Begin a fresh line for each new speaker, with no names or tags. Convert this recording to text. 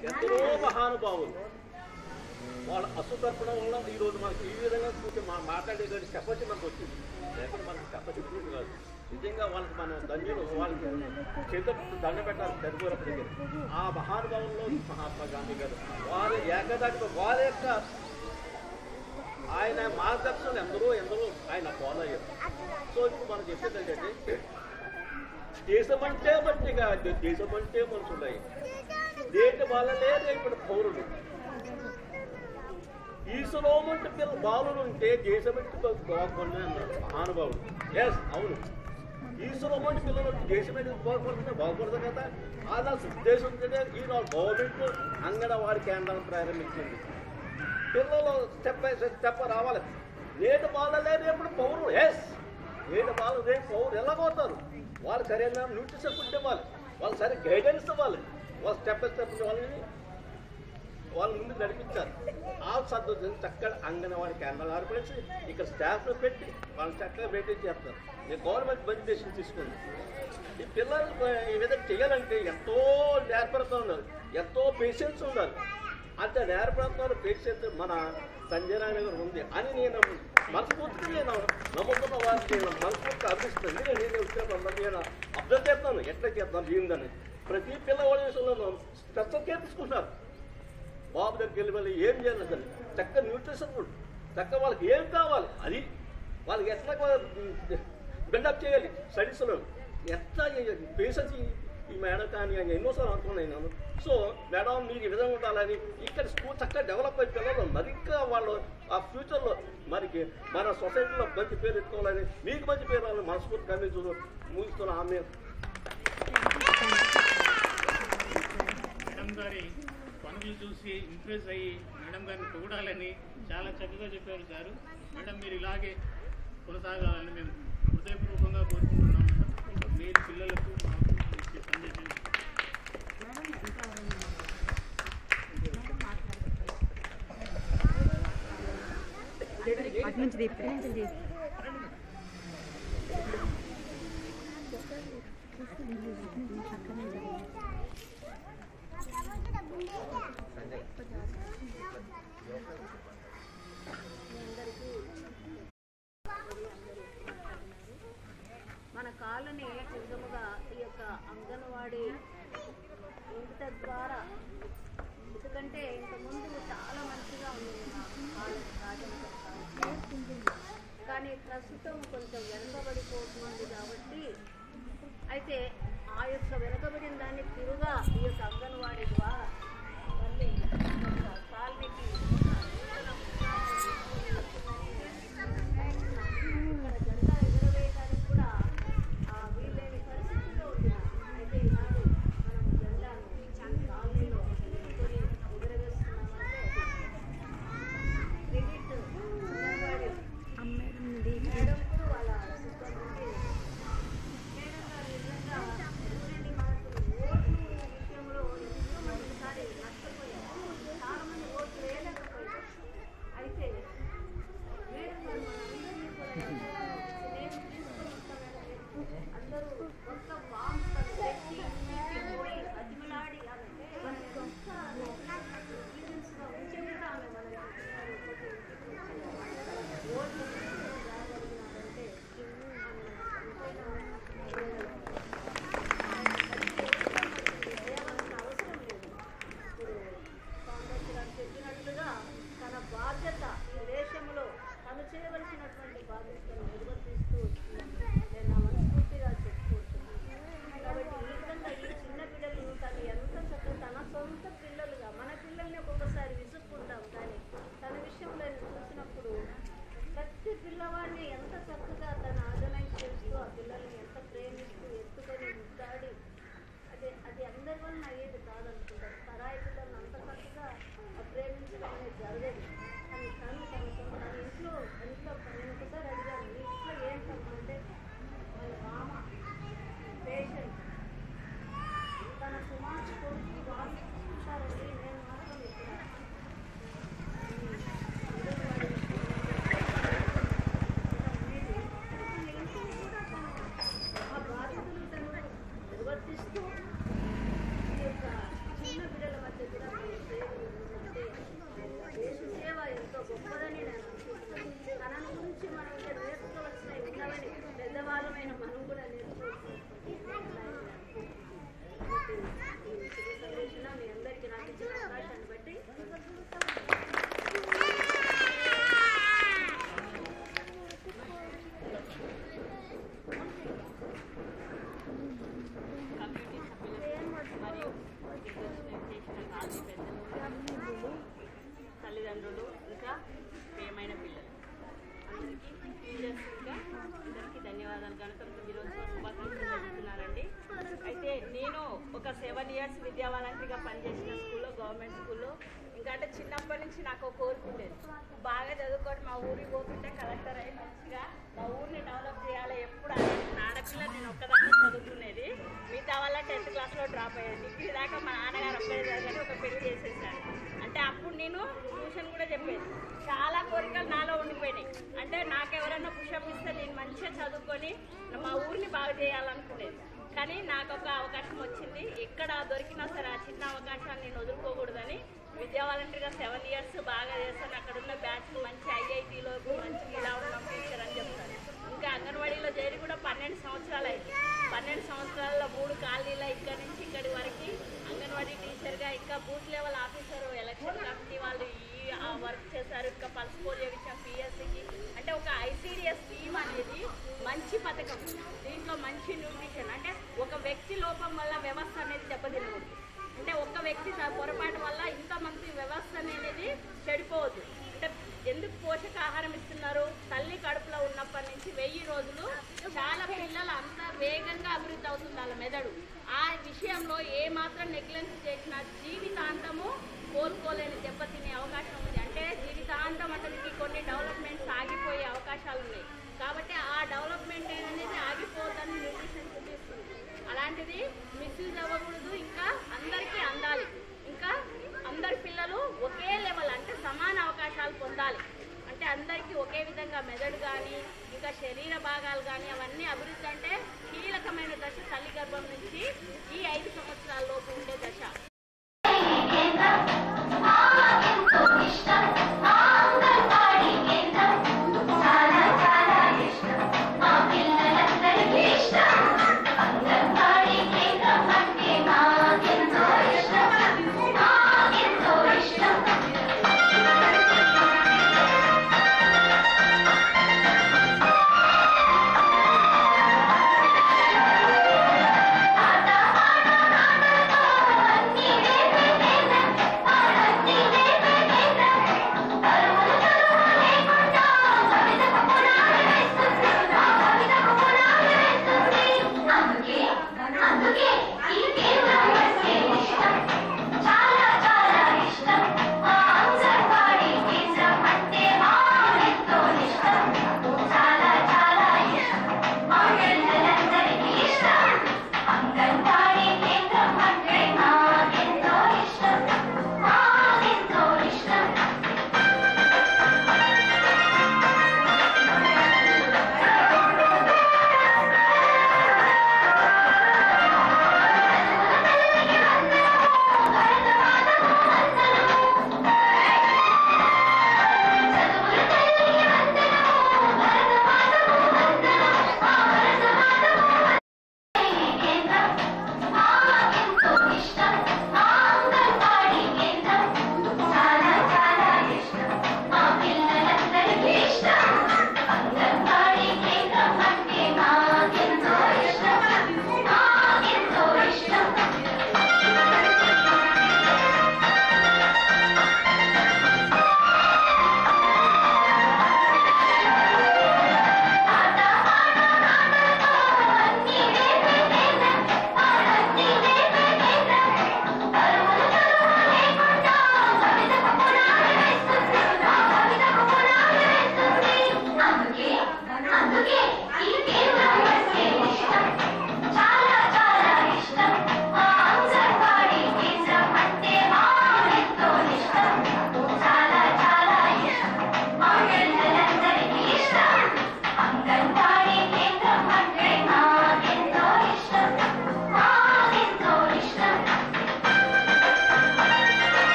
ఎందరో మహానుభావులు వాళ్ళ అసుతర్పణ వల్ల ఈరోజు మనకి ఈ విధంగా కూర్చొని మా మాట్లాడే కెపాసిటీ మనకు వచ్చింది లేకపోతే మనకి కెపాసిటీ ఉండేది కాదు నిజంగా వాళ్ళకి మనం ధన్యులు వాళ్ళకి చేతులు దండ పెట్టాలి చనిపోయినప్పటి దగ్గర ఆ మహానుభావుల్లో మహాత్మా గాంధీ గారు వారి ఏకదాటితో వారి యొక్క ఆయన మార్గదర్శనం ఎందరో ఎందరో ఆయన ఫాలో అయ్యారు సో ఇప్పుడు మనం చెప్పేది ఏంటంటే దేశం అంటే మంచిగా దేశం అంటే మనుషులై దేశ వాళ్ళలే ఇప్పుడు పౌరులు ఈశ్వరోమంటే పిల్ల బాలులు ఉంటే దేశమంటే బాగుపడి అన్నారు మహానుభావుడు ఎస్ అవును ఈశ్వరోమంటే పిల్లలు ఉంటే దేశమైతే బాగుపడుతుంటే బాగుపడదు కదా అలా ఉద్దేశం ఉంటే ఈనాడు గవర్నమెంట్ అంగన్వాడి కేంద్రాలు ప్రారంభించింది పిల్లలు స్టెప్ బై స్టెప్ రావాలి నేటి బాలలే రేపు పౌరులు ఎస్ నేటి బాలు రేపు పౌరులు ఎలాగవుతారు వాళ్ళు సరైన న్యూట్రిషన్ ఫుడ్ ఇవ్వాలి వాళ్ళు సరే గైడెన్స్ ఇవ్వాలి వాళ్ళు స్టెప్ బై స్టెప్ వాళ్ళని వాళ్ళు ముందు నడిపించారు ఆ సర్దు చక్కగా అంగన్వాడి కేంద్రాలు ఏర్పడిచి ఇక్కడ స్టాఫ్ను పెట్టి వాళ్ళని చక్కగా మెయింటైన్ చేస్తారు నేను గవర్నమెంట్ మంచి డెసిషన్ తీసుకుంది ఈ పిల్లలు ఈ విధంగా చేయాలంటే ఎంతో నేర్పడతా ఉన్నారు ఎంతో పేషెన్స్ ఉండాలి అంత నేర్పడతారు పేషెన్స్ మన సంజయ్ నాయన గారు ఉంది అని నేను మనస్ఫూర్తిగా నేను నమ్ముతున్న వారికి నేను మనస్ఫూర్తిగా అర్థిస్తుంది నేను నేను వచ్చే నేను అబ్జర్వ్ చేస్తాను ఎట్లా చేస్తాను ఏందని ప్రతి పిల్లవాడి విషయంలో శ్రద్ధ తీసుకుంటున్నారు బాబు దగ్గరికి వెళ్ళి మళ్ళీ ఏం చేయాలి అసలు చక్కగా న్యూట్రిషన్ ఫుడ్ చక్కగా వాళ్ళకి ఏం కావాలి అది వాళ్ళకి ఎట్లా బిల్డప్ చేయాలి స్టడీస్లో ఎట్లా పేషెన్స్ ఈ మేడం కానీ అని ఎన్నోసార్లు అనుకున్నాను నేను సో మేడం మీరు ఈ విధంగా ఉండాలని ఇక్కడ స్కూల్ చక్కగా డెవలప్ అయ్యి పిల్లలు మరింకా వాళ్ళు ఆ ఫ్యూచర్లో మరికి మన సొసైటీలో మంచి పేరు ఎత్తుకోవాలని మీకు మంచి పేరు రావాలని మనస్ఫూర్తిగా మీరు ముగిస్తున్న ఆమె
మేడం గారి పనులు చూసి ఇంప్రెస్ అయ్యి మేడం గారిని పొగడాలని చాలా చక్కగా చెప్పారు సార్ మేడం మీరు ఇలాగే కొనసాగాలని మేము హృదయపూర్వకంగా కోరుకుంటున్నాం మేడం మీరు పిల్లలకు మాకు ఇచ్చే సందేశం
అటు నుంచి తీస్తే
మన కాలనీ నిజముగా ఈ యొక్క అంగన్వాడీ ఇంత ద్వారా ఎందుకంటే ఇంతకుముందు చాలా మంచిగా ఉంది మన కాలనీ రాజంలో కాలనీ. కానీ ప్రస్తుతం కొంచెం వెనుకబడిపోతుంది కాబట్టి అయితే ఆ యొక్క వెనుకబడిన దాన్ని తిరుగా ఈ యొక్క అంగన్వాడీ ద్వారా మళ్ళీ ఒక కాలనీకి ఇక్కడ జెండా ఎగరవేయడానికి కూడా ఆ వీల్లేని పరిస్థితిలో ఉంది అయితే ఈనాడు మనం జెండాను కాలనీలో తీసుకొని ఎగరవేస్తున్నామంటే క్రెడిట్ అంగన్వాడీ మేడంకు వాళ్ళ సిబ్బందికి మేడం గారు నిజంగా ఎందుకంటే మనకు ఓటు విషయంలో
ఇక్కడికి వచ్చి చేసిన కాలనీ పెద్దలు తల్లిదండ్రులు ఇంకా ప్రియమైన పిల్లలు అందరికీ టీచర్స్ ఇంకా అందరికీ ధన్యవాదాలు గణతంత్ర దినోత్సవ శుభాకాంక్షలు తెలుపుతున్నానండి అయితే నేను ఒక సెవెన్ ఇయర్స్ విద్యా వాలంటీర్గా పనిచేసిన స్కూల్లో గవర్నమెంట్ స్కూల్లో ఇంకా అంటే చిన్నప్పటి నుంచి నాకు ఒక కోరిక ఉండేది బాగా చదువుకొని మా ఊరికి పోతుంటే కలెక్టర్ అయ్యి మంచిగా మా ఊరిని డెవలప్ చేయాలి ఎప్పుడు అనేది నా ఆడపిల్ల నేను ఒక్కదాన్ని చదువుకునేది మిగతా వాళ్ళ టెన్త్ క్లాస్లో డ్రాప్ అయ్యేది డిగ్రీ దాకా మా నాన్నగారు ఒక్కడే చదివి ఒక పెళ్లి చేసేసారు అంటే అప్పుడు నేను ట్యూషన్ కూడా చెప్పేది చాలా కోరికలు నాలో ఉండిపోయినాయి అంటే నాకెవరన్నా పుషప్ ఇస్తే నేను మంచిగా చదువుకొని మా ఊరిని బాగు చేయాలనుకునేది కానీ నాకు ఒక అవకాశం వచ్చింది ఎక్కడ దొరికినా సరే ఆ చిన్న అవకాశాన్ని నేను వదులుకోకూడదని విద్యా వాలంటీర్గా సెవెన్ ఇయర్స్ బాగా చేస్తాను అక్కడ ఉన్న బ్యాచ్ మంచి ఐఐటీలో మంచి ఇలా ఉన్నాం టీచర్ అని చెప్తాను ఇంకా అంగన్వాడీలో చేరి కూడా పన్నెండు సంవత్సరాలు అయింది పన్నెండు సంవత్సరాల్లో మూడు కాలనీల ఇక్కడి నుంచి ఇక్కడి వరకు అంగన్వాడీ టీచర్గా ఇంకా booth level officer election committee వాళ్ళు ఈ ఆ వర్క్ చేశారు ఇంకా పల్స్ పోలియో విషయం పిఎస్సికి అంటే ఒక ఐసీడిఎస్ స్కీమ్ అనేది మంచి పథకం దీంట్లో మంచి న్యూట్రిషన్ అంటే ఒక వ్యక్తి లోపం వల్ల వ్యవస్థ అనేది దెబ్బతినకూడదు అంటే ఒక్క వ్యక్తి త- పొరపాటు వల్ల ఇంతమంది వ్యవస్థ అనేది చెడిపోవద్దు అంటే ఎందుకు పోషకాహారం ఇస్తున్నారు తల్లి కడుపులో ఉన్నప్పటి నుంచి వెయ్యి రోజులు చాలా పిల్లలు అంత వేగంగా అభివృద్ధి అవుతుంది వాళ్ళ మెదడు ఆ విషయంలో ఏ మాత్రం నెగ్లెన్స్ చేసిన జీవితాంతము కోలుకోలేని దెబ్బతినే అవకాశం ఉంది అంటే జీవితాంతం అతనికి కొన్ని డెవలప్మెంట్స్ ఆగిపోయే అవకాశాలు ఉన్నాయి కాబట్టి ఆ డెవలప్మెంట్ అనేది ఆగిపోతుందని న్యూట్రిషన్ చూపిస్తుంది అలాంటిది మిస్యూజ్ అవ్వకూడదు ఇంకా అందరికీ అందాలి ఇంకా అందరి పిల్లలు ఒకే లెవెల్ అంటే సమాన అవకాశాలు పొందాలి అంటే అందరికీ ఒకే విధంగా మెదడు కానీ ఇంకా శరీర భాగాలు కానీ అవన్నీ అభివృద్ధి అంటే కీలకమైన దశ తల్లి గర్భం నుంచి